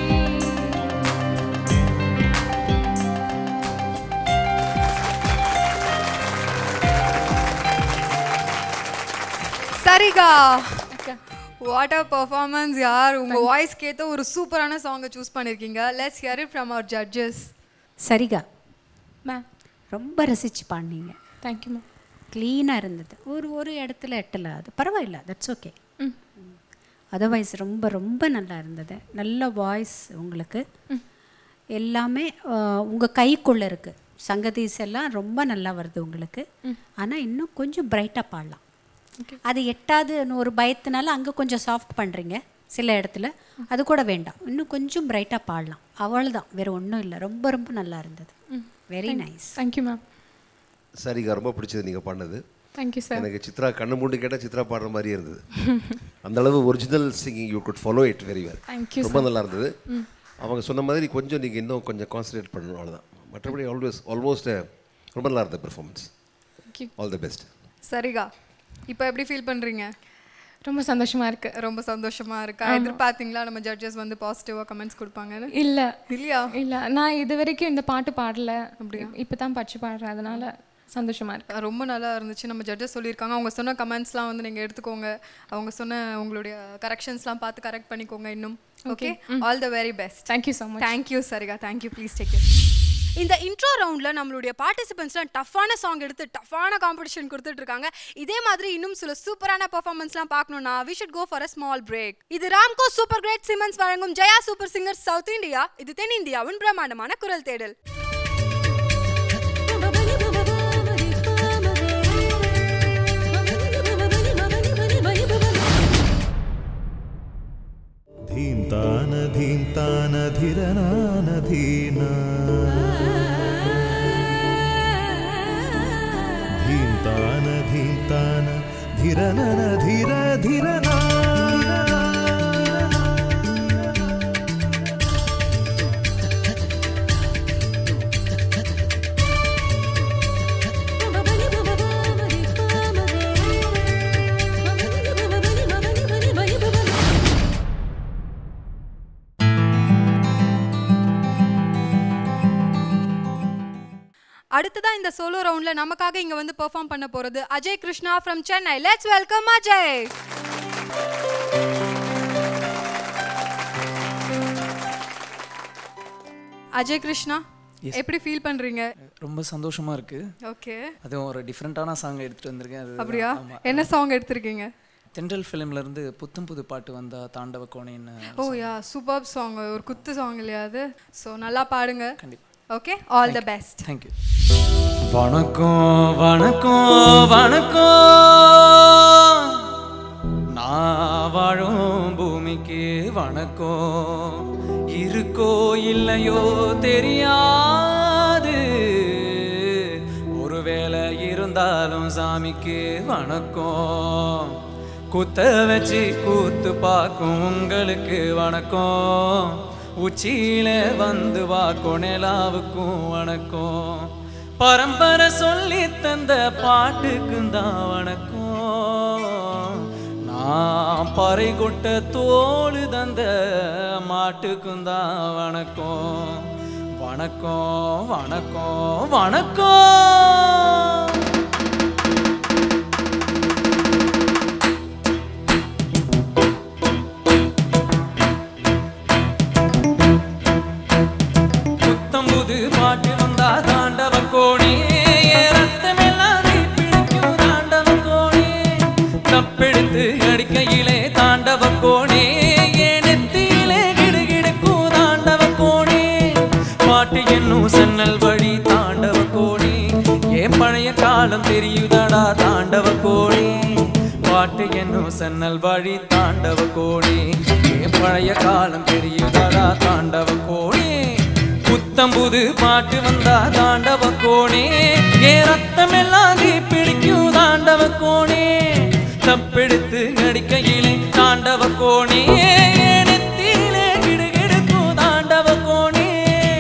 சரிகா வாட் அ பர்ஃபார்மன்ஸ் யார் உங்க வாய்ஸ்க்கு ஏத்த ஒரு சூப்பரான சாங்கை சூஸ் பண்ணிருக்கீங்க let's hear it from our judges Sarika ma'am ரொம்ப ரசிச்சு பாடினீங்க தேங்க்யூ மேம் க்ளீனாக இருந்தது ஒரு ஒரு இடத்துல எட்டல அது பரவாயில்ல தட்ஸ் ஓகே அதர்வைஸ் ரொம்ப ரொம்ப நல்லா இருந்தது நல்ல வாய்ஸ் உங்களுக்கு எல்லாமே உங்கள் கைக்குள்ளே இருக்குது சங்கதீஸ் எல்லாம் ரொம்ப நல்லா வருது உங்களுக்கு ஆனால் இன்னும் கொஞ்சம் பிரைட்டாக பாடலாம் அது எட்டாதுன்னு ஒரு பயத்தினால அங்கே கொஞ்சம் சாஃப்ட் பண்ணுறீங்க சில இடத்துல அது கூட வேண்டாம் இன்னும் கொஞ்சம் பிரைட்டாக பாடலாம் அவ்வளோதான் வேறு ஒன்றும் இல்லை ரொம்ப ரொம்ப நல்லா இருந்தது வெரி நைஸ் தேங்க்யூ மேம் சரிக்கா ரொம்ப பிடிச்சது நீங்கள் பண்ணது தேங்க்யூ சார் எனக்கு சித்ரா கண்ணு மூடி கேட்டால் சித்ரா பாடுற மாதிரியே இருந்தது அந்த அளவு original singing you good follow it very well Thank you, ரொம்ப sir. நல்லா இருந்தது அவங்க சொன்ன மாதிரி கொஞ்சம் நீங்கள் இன்னும் கொஞ்சம் கான்சன்ட்ரேட் பண்ணணும் அவ்வளோதான் மற்றபடி ஆல்வேஸ் ஆல்மோஸ்ட் ரொம்ப நல்லா இருந்தது performance Thank you. All the best Sarika இப்போ எப்படி ஃபீல் பண்றீங்க ரொம்ப சந்தோஷமா இருக்கு ரொம்ப சந்தோஷமா இருக்கா எதிர்பார்த்தீங்களா நம்ம ஜட்ஜஸ் வந்து பாசிட்டிவா கமெண்ட்ஸ் கொடுப்பாங்கன்னு இல்ல இல்லையா இல்ல நான் இது வரைக்கும் இந்த பாட்டு பாடல அப்படியா இப்பதான் படிச்சு பாடுறேன் அதனால சந்தோஷமா இருக்கு ரொம்ப நல்லா இருந்துச்சு நம்ம ஜட்ஜஸ் சொல்லியிருக்காங்க அவங்க சொன்ன கமெண்ட்ஸ்லாம் வந்து நீங்கள் எடுத்துக்கோங்க அவங்க சொன்ன உங்களுடைய கரெக்ஷன்ஸ்லாம் பார்த்து கரெக்ட் பண்ணிக்கோங்க இன்னும் okay all the very best thank you so much thank you Sarika thank you please take you இந்த இன்ட்ரோ ரவுண்டில் நம்மளுடைய பார்ட்டிசிபென்ட்ஸ்லாம் டஃப்பான சாங் எடுத்து டஃப்பான காம்படிஷன் கொடுத்துட்டு இருக்காங்க இதே மாதிரி இன்னும் சில சூப்பரான பர்ஃபார்மன்ஸ்லாம் பார்க்கணும்னா we should go for a small break இது ராம்கோ சூப்பர் கிரேட் சிமன்ஸ் வழங்கும் Jaya super singer south India இது தென்னிந்தியாவின் பிரம்மாண்டமான குரல் தேடல் धीन्तान धीन्तान धिरनान धीना धीन्तान धीन्तान धिरनन धिर धिरना அடுத்ததா இந்த சோலோ ரவுண்ட்ல நமக்காக இங்க வந்து பெர்ஃபார்ம் பண்ண போறது Ajay Krishna from Chennai let's welcome Ajay Ajay Krishna எப்படி ஃபீல் பண்றீங்க ரொம்ப சந்தோஷமா இருக்கு ஓகே அதுவும் ஒரு டிஃப்ரெண்ட்டான சாங் எடுத்துட்டு வந்திருக்கேன் அது அப்படியா ஆமா. என்ன சாங் எடுத்திருக்கீங்க தென்றல் ஃபிலிம்ல இருந்து புத்தம் புது பாட்டு வந்தா தாண்டவ கோணைன்னு ஓ யா சூப்பர் சாங் ஒரு குத்து சாங் இல்லையா அது ஸோ நல்லா பாடுங்க கண்டிப்பா okay all the best thank you வணக்கம் வணக்கம் வணக்கம் நான் வாழும் பூமிக்கு வணக்கம் இருக்கோ இல்லையோ தெரியாது ஒருவேளை இருந்தாலும் சாமிக்கு வணக்கம் குத்த வச்சு கூத்து பார்க்கும் உங்களுக்கு வணக்கம் உச்சியில வந்து வாக்கும் நிலாவுக்கும் வணக்கம் பரம்பரை சொல்லி தந்த பாட்டுக்கும் தான் வணக்கம் நான் பறை கொட்ட தோடு தந்த மாட்டுக்கும் தான் வணக்கம் வணக்கம் வணக்கம் வணக்கம் புத்தம்புது பாட்டு வந்தா தாண்டவ என்னும் சன்னல் வழி தாண்டவ கோணி ஏன் பழைய காலம் தெரியுதடா தாண்டவ கோணி பாட்டு என்னும் சன்னல் வழி தாண்டவ கோணி ஏன் பழைய காலம் தெரியுதடா தாண்டவ கோணி புத்தம் புது பாட்டு வந்தா தாண்டவ கோணே ஏ ரத்தம் எல்லாம் தீ பிடிக்கும் தாண்டவ கோணே தப்பெடுத்து அடிக்கையிலே தாண்டவ கோணே ஏன் நெத்தியிலே கிடுகிடுக்கும் தாண்டவ கோணே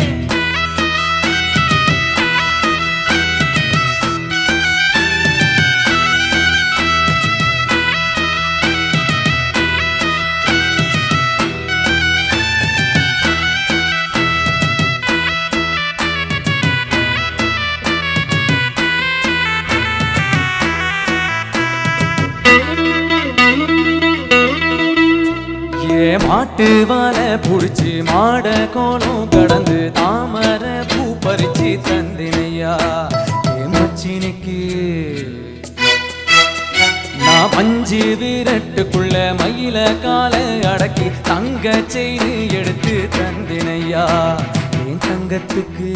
ஏ மாட்டு வாழ புடிச்சு மாட கோலம் கடந்து தாமர பூ பறிச்சு தந்தினையா ஏ மச்சினிக்கு நான் பஞ்சு விரட்டுக்குள்ள மயில கால அடக்கி தங்க செய்து எடுத்து தந்தினையா என் தங்கத்துக்கு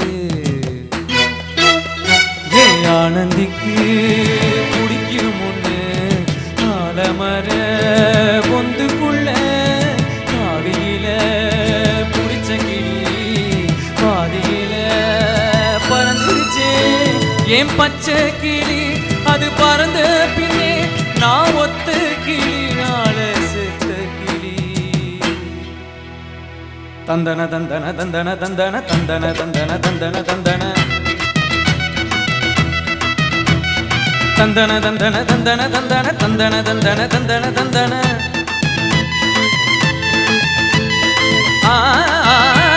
ஏ ஆனந்திக்கு குடிக்கும் முன்னு ஆலமர பொந்துக்குள்ள காவியில புடிச்ச கிளி பாதியில பறந்துருச்சே என் பச்சை கிளி அது பறந்த பின்னே நான் ஒத்த கிளி நாள செத்த கிளி தந்தன தந்தன தந்தன தந்தன தந்தன தந்தன தந்தன தந்தன தந்தன தந்தன தந்தன தந்தன தந்தன தந்தன தந்தன தந்தன ஆ ஆ,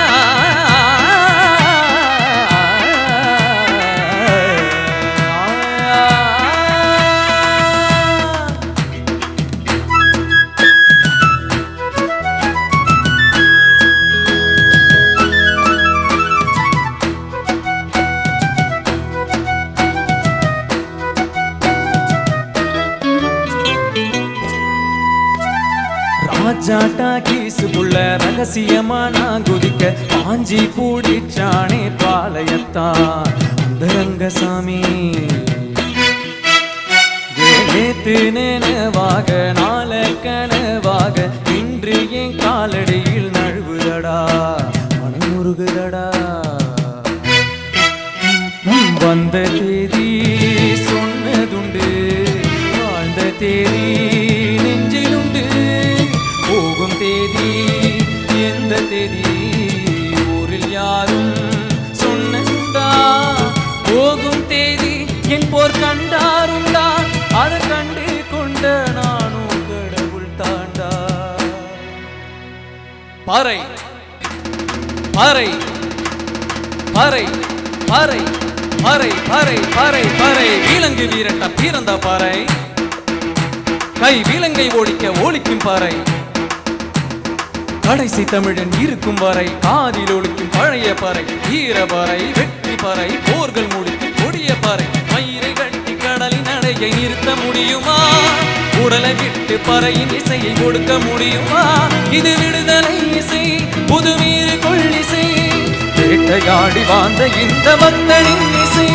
ராஜாட்டா கீசுக்குள்ள ரகசியமா நான் குதிக்க பாஞ்சி பூடிச்சானே பாளையத்தான் அந்த ரங்கசாமி நேத்து நினைவாக நாள கனவாக இன்று என் காலடியில் நழுவுதடா மனமுருகுதடா உம் வந்த தேதி சொன்னதுண்டு வாழ்ந்த தேதி நெஞ்சிலுண்டு போகும் தேதி எந்த தேதி ஊரில் யாரும் சொன்னதுண்டா போகும் தேதி என் போர் கண்டாருண்டா அதை கண்டு கொண்ட நானும் கடவுள் தாண்டா பாறை பாறை பாறை பாறை பாறை பாறை பாறை பாறை வீலங்கு வீரட்ட பீரந்தா பாறை கை வீலங்கை ஓடிக்க ஓடிக்கும் பாறை கடைசி தமிழன் இருக்கும் வரை காதில் ஒழிக்கும் பழைய பாறை வீரபாறை வெற்றி பாறை போர்கள் முடிக்கும் கொடிய பாறை மயிரை கட்டி கடலின் அடையை நிறுத்த முடியுமா உடலை விட்டு பறையின் இசையை கொடுக்க முடியுமா இது விடுதலை இசை புதுமீறு கொள்ளிசை வேட்டையாடி வாழ்ந்த இந்த மக்களின் இசை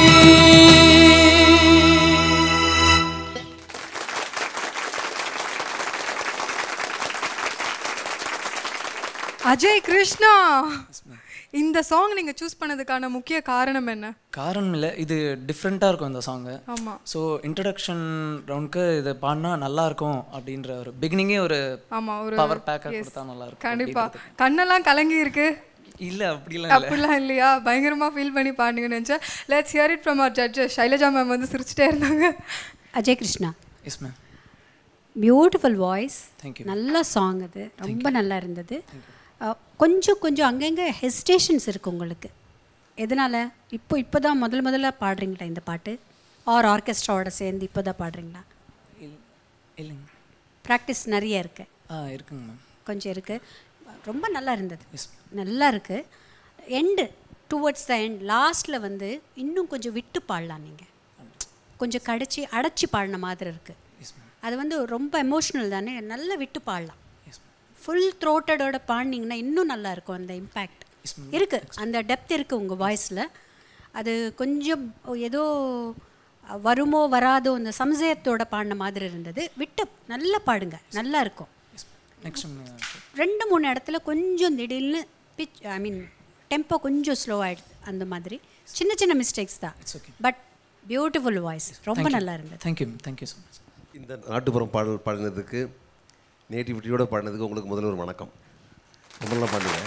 அஜய் கிருஷ்ணா இந்த சாங் நீங்க சூஸ் பண்ணதுக்கான முக்கிய காரணம் என்ன காரணம் இல்லை இது டிஃப்ரெண்ட்டாக இருக்கும் இந்த சாங்கு ஆமா ஸோ இன்ட்ரடக்ஷன் ரவுண்டுக்கு இது பாடினா நல்லா இருக்கும் அப்படின்ற ஒரு பிகினிங்கே ஒரு ஆமா ஒரு பவர் பேக்காக yes. கொடுத்தா நல்லா இருக்கும் கண்டிப்பா கண்ணெல்லாம் கலங்கி இருக்கு இல்லை அப்படிலாம் இல்லை அப்படிலாம் இல்லையா பயங்கரமா ஃபீல் பண்ணி பாடுங்கன்னு நினைச்சேன் let's hear it from our judges Shailaja ma'am வந்து சிரிச்சிட்டே இருந்தாங்க Ajay Krishna yes ma'am beautiful voice Thank you. நல்ல சாங் அது ரொம்ப நல்லா இருந்தது அஹ், கொஞ்சம் கொஞ்சம் அங்கங்கே ஹெசிடேஷன்ஸ் இருக்குது உங்களுக்கு எதனால் இப்போ இப்போ தான் முதல் முதல்ல பாடுறீங்களா இந்த பாட்டு ஆர் ஆர்கெஸ்ட்ராவோட சேர்ந்து இப்போ தான் பாடுறீங்களா இல்லைங்க ப்ராக்டிஸ் நிறைய இருக்கு ஆ இருக்குங்க மேம் கொஞ்சம் இருக்குது ரொம்ப நல்லா இருந்தது நல்லா இருக்குது எண்டு டுவர்ட்ஸ் த எண்ட் லாஸ்ட்டில் வந்து இன்னும் கொஞ்சம் விட்டு பாடலாம் நீங்கள் கொஞ்சம் கடிச்சு அடைச்சி பாடின மாதிரி இருக்குது அது வந்து ரொம்ப எமோஷ்னல் தானே நல்லா விட்டு பாடலாம் ஃபுல் த்ரோட்டடோட பாடினீங்கன்னா இன்னும் நல்லா இருக்கும் அந்த இம்பேக்ட் இருக்கு அந்த டெப்த் இருக்கு உங்க வாய்ஸ்ல அது கொஞ்சம் ஏதோ வருமோ வராதோ அந்த சம்சயத்தோட பாடின மாதிரி இருந்தது விட்டு நல்லா பாடுங்க நல்லா இருக்கும் நெக்ஸ்ட் ரெண்டு மூணு இடத்துல கொஞ்சம் திடீர்னு பிச் ஐ மீன் டெம்போ கொஞ்சம் ஸ்லோ ஆயிடுது அந்த மாதிரி சின்ன சின்ன மிஸ்டேக்ஸ் தான் பட் பியூட்டிஃபுல் வாய்ஸ் ரொம்ப நல்லா இருந்தது தேங்க்யூ தேங்க்யூ ஸோ மச் இந்த நாட்டுப்புறம் பாடல் பாடினதுக்கு நேட்டிவிட்டியோட பாடினதுக்கு உங்களுக்கு முதல்ல ஒரு வணக்கம் ரொம்ப நல்லா பாடுங்க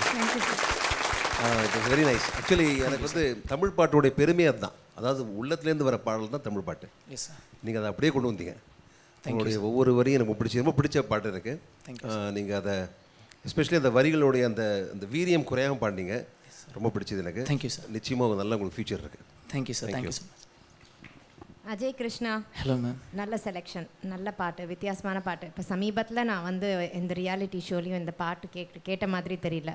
it is very nice actually எனக்கு வந்து தமிழ் பாட்டோடைய பெருமை அதுதான் அதாவது உள்ளத்துலேருந்து வர பாடல் தான் தமிழ் பாட்டு எஸ் சார் நீங்கள் அதை அப்படியே கொண்டு வந்தீங்க உங்களுடைய ஒவ்வொரு வரியும் எனக்கு பிடிச்சி ரொம்ப பிடிச்ச பாட்டு எனக்கு Thank நீங்கள் அதை எஸ்பெஷலி அந்த வரிகளுடைய அந்த அந்த வீரியம் குறையாம பாடினீங்க ரொம்ப பிடிச்சது எனக்கு Thank you, sir. நிச்சயமாக நல்ல உங்களுக்கு ஃபியூச்சர் இருக்குது thank you sir thank you so much Ajay Krishna hello ma'am நல்ல செலெக்ஷன் நல்ல பாட்டு வித்தியாசமான பாட்டு இப்போ சமீபத்தில் நான் வந்து இந்த ரியாலிட்டி ஷோலையும் இந்த பாட்டு கேட்டு கேட்ட மாதிரி தெரியல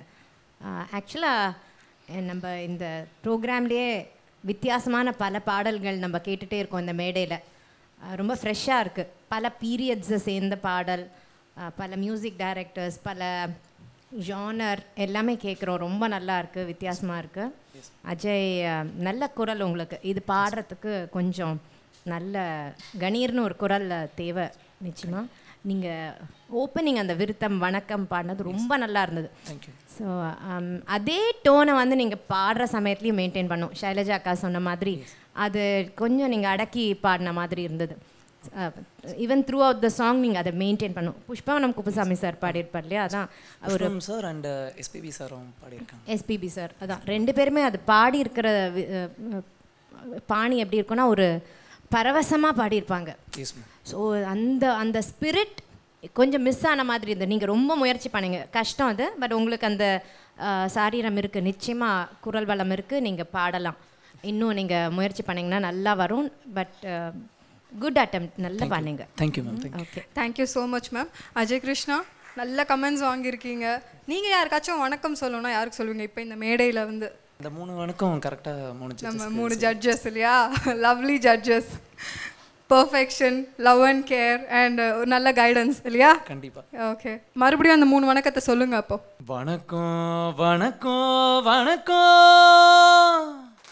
ஆக்சுவலாக நம்ம இந்த ப்ரோக்ராம்லேயே வித்தியாசமான பல பாடல்கள் நம்ம கேட்டுகிட்டே இருக்கோம் இந்த மேடையில் ரொம்ப ஃப்ரெஷ்ஷாக இருக்குது பல பீரியட்ஸை சேர்ந்த பாடல் அஹ், பல மியூசிக் டைரக்டர்ஸ் பல ஜானர் எல்லாமே கேட்குறோம் ரொம்ப நல்லா இருக்குது வித்தியாசமாக இருக்குது அஜய் அஹ், நல்ல குரல் உங்களுக்கு இது பாடுறதுக்கு கொஞ்சம் நல்ல கணீர்னு ஒரு குரல் தேவை நிச்சயமாக நீங்கள் ஓப்பனிங் அந்த விருத்தம் வணக்கம் பாடினது ரொம்ப நல்லா இருந்தது தேங்க்யூ ஸோ அதே டோனை வந்து நீங்கள் பாடுற சமயத்துலையும் மெயின்டைன் பண்ணும் ஷைலஜா அக்கா சொன்ன மாதிரி அது கொஞ்சம் நீங்கள் அடக்கி பாடின மாதிரி இருந்தது even throughout the song நீங்கள் அதை மெயின்டைன் பண்ணும் புஷ்பவனம் குப்புசாமி சார் பாடியிருப்பார் இல்லையா அதான் ஒரு புஷ்பம் சார் அண்ட் எஸ்பிபி சாரும் பாடியிருக்காங்க எஸ்பிபி சார் அதான் ரெண்டு பேருமே அது பாடி இருக்கிற வி- அஹ், அஹ், பாணி எப்படி இருக்கும்னா ஒரு பரவசமாக பாடியிருப்பாங்க எஸ் மேம் ஸோ அந்த அந்த ஸ்பிரிட் கொஞ்சம் மிஸ் ஆன மாதிரி இருந்தது நீங்கள் ரொம்ப முயற்சி பண்ணீங்க கஷ்டம் அது பட் உங்களுக்கு அந்த அஹ், சாரீரம் இருக்குது நிச்சயமாக குரல் வளம் இருக்குது நீங்கள் பாடலாம் இன்னும் நீங்கள் முயற்சி பண்ணீங்கன்னா நல்லா வரும் பட் குட் அட்டம் நல்லா பண்ணீங்க thank you ma'am thank you okay thank you so much ma'am Ajay Krishna நல்ல கமெண்ட்ஸ் வாங்கியிருக்கீங்க நீங்கள் யாருக்காச்சும் வணக்கம் சொல்லணும்னா யாருக்கு சொல்லுவீங்க இப்போ இந்த மேடையில் வந்து இந்த மூணு வணக்கம் கரெக்டாக மூணு நம்ம judges மூணு க்கு ஜட்ஜஸ் இல்லையா lovely judges perfection love and care and ஒரு நல்ல கைடன்ஸ் இல்லையா கண்டிப்பா ஓகே மறுபடியும் அந்த மூணு வணக்கத்தை சொல்லுங்க அப்போ வணக்கம் வணக்கம் வணக்கம்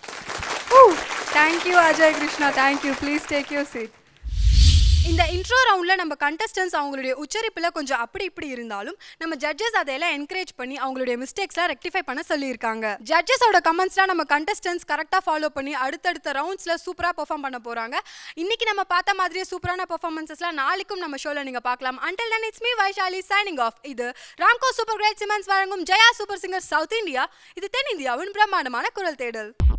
thank you Ajay Krishna thank you please take you seat இந்த இன்ட்ரோ ரவுண்டில் நம்ம கண்டஸ்டன்ஸ் அவங்களுடைய உச்சரிப்பில் கொஞ்சம் அப்படி இப்படி இருந்தாலும் நம்ம ஜட்ஜஸ் அதையெல்லாம் என்கரேஜ் பண்ணி அவங்களுடைய மிஸ்டேக்ஸ்லாம் ரெக்டிஃபை பண்ண சொல்லியிருக்காங்க ஜட்ஜஸோட கமெண்ட்ஸ்லாம் நம்ம கண்டஸ்டன்ஸ் கரெக்டாக ஃபாலோ பண்ணி அடுத்தடுத்த ரவுண்ட்ஸில் சூப்பராக பெர்ஃபார்ம் பண்ண போகிறாங்க இன்னைக்கு நம்ம பார்த்த மாதிரியே சூப்பரான பெர்ஃபார்மன்ஸஸ்லாம் நாளைக்கும் நம்ம ஷோவில் நீங்கள் பார்க்கலாம் until then it's me Vaishali signing off இது ராம்கோ சூப்பர் கிரேட் சிமெண்ட்ஸ் வழங்கும் Jaya super singer south India இது தென்னிந்தியாவின் பிரம்மாண்டமான குரல் தேடல்